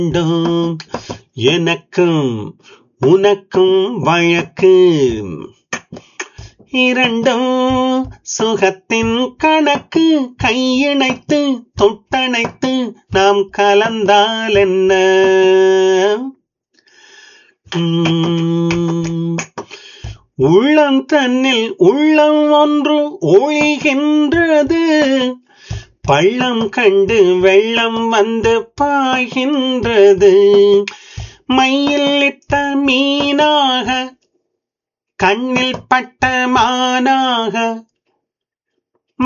வேண்டும் எனக்கும் உனக்கும் வழக்கு இரண்டும் சுகத்தின் கணக்கு கையிணைத்து தொட்டணைத்து நாம் கலந்தால் என்ன உம், உள்ளம் தன்னில் உள்ளம் ஒன்று ஒழிகின்றது பள்ளம் கண்டு வெள்ளம் வந்து பாய்கின்றது மையில் இட்ட மீனாக கண்ணில் பட்ட மானாக